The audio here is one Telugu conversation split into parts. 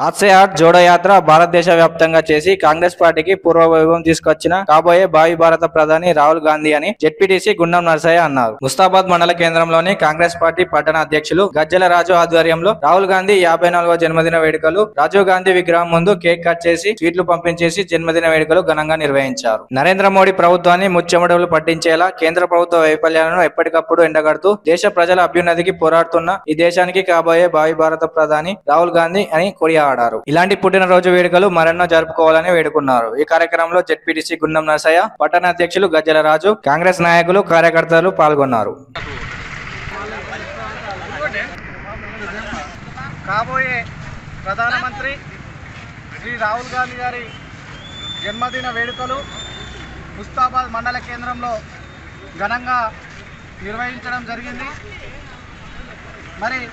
ఆత్సే హాట్ జోడో యాత్ర భారతదేశ వ్యాప్తంగా చేసి కాంగ్రెస్ పార్టీకి పూర్వ వైభవం తీసుకొచ్చిన కాబోయే భావి భారత ప్రధాని రాహుల్ గాంధీ అని జెడ్పీటీసీ గుండం నరసయ్య అన్నారు ముస్తాబాద్ మండల కేంద్రంలోని కాంగ్రెస్ పార్టీ పట్టణ అధ్యక్షులు గజ్జల రాజు ఆధ్వర్యంలో రాహుల్ గాంధీ యాభై నాలుగవ జన్మదిన వేడుకలు రాజీవ్ గాంధీ విగ్రహం ముందు కేక్ కట్ చేసి స్వీట్లు పంపించేసి జన్మదిన వేడుకలు ఘనంగా నిర్వహించారు నరేంద్ర మోడీ ప్రభుత్వాన్ని ముచ్చెమటలు పట్టించేలా కేంద్ర ప్రభుత్వ వైఫల్యాలను ఎప్పటికప్పుడు ఎండగడుతూ దేశ ప్రజల అభ్యున్నతికి పోరాడుతున్న ఈ దేశానికి కాబోయే భావి భారత ప్రధాని రాహుల్ గాంధీ అని కొనియాడారు ఇలాంటి పుట్టినరోజు వేడుకలు మరెన్నో జరుపుకోవాలని వేడుకున్నారు ఈ కార్యక్రమంలో జెడ్పీటీసీ గుండం నరసయ్య పట్టణ అధ్యక్షులు గజ్జల రాజు కాంగ్రెస్ నాయకులు కార్యకర్తలు పాల్గొన్నారు కాబోయే ప్రధానమంత్రి శ్రీ రాహుల్ గాంధీ గారి జన్మదిన వేడుకలు ముస్తాబాద్ మండల కేంద్రంలో ఘనంగా నిర్వహించడం జరిగింది మరి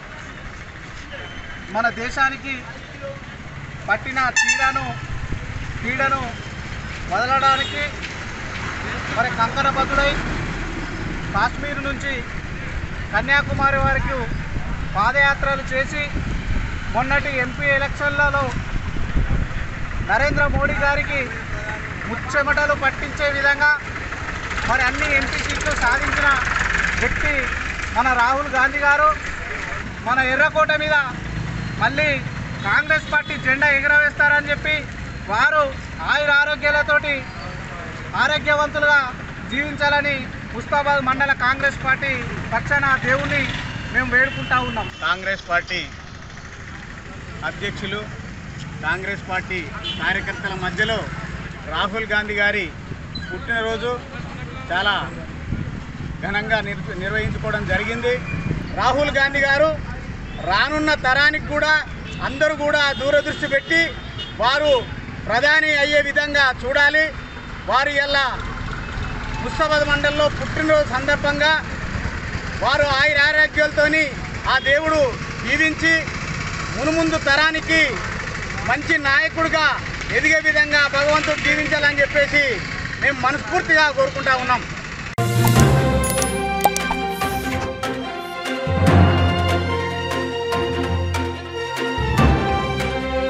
మన దేశానికి పట్టిన చీడను పీడను వదలడానికి మరి కంకణబద్ధుడై కాశ్మీర్ నుంచి కన్యాకుమారి వరకు పాదయాత్రలు చేసి మొన్నటి ఎంపీ ఎలక్షన్లలో నరేంద్ర మోడీ గారికి ముచ్చెమటలు పట్టించే విధంగా మరి అన్ని ఎంపీ సీట్లు సాధించిన వ్యక్తి మన రాహుల్ గాంధీ గారు మన ఎర్రకోట మీద మళ్ళీ కాంగ్రెస్ పార్టీ జెండా ఎగరవేస్తారని చెప్పి వారు ఆయుర ఆరోగ్యాలతోటి ఆరోగ్యవంతులుగా జీవించాలని ముస్తాబాద్ మండల కాంగ్రెస్ పార్టీ పక్షాన దేవుణ్ణి మేము వేడుకుంటా ఉన్నాం కాంగ్రెస్ పార్టీ అధ్యక్షులు కాంగ్రెస్ పార్టీ కార్యకర్తల మధ్యలో రాహుల్ గాంధీ గారి పుట్టినరోజు చాలా ఘనంగా నిర్ నిర్వహించుకోవడం జరిగింది రాహుల్ గాంధీ గారు రానున్న తరానికి కూడా అందరూ కూడా దూరదృష్టి పెట్టి వారు ప్రధాని అయ్యే విధంగా చూడాలి వారు ఎలా ముస్తాబాద్ మండలంలో పుట్టినరోజు సందర్భంగా వారు ఆయుర ఆరోగ్యాలతోని ఆ దేవుడు దీవించి మునుముందు తరానికి మంచి నాయకుడిగా ఎదిగే విధంగా భగవంతుడు దీవించాలని చెప్పేసి మేము మనస్ఫూర్తిగా కోరుకుంటా ఉన్నాం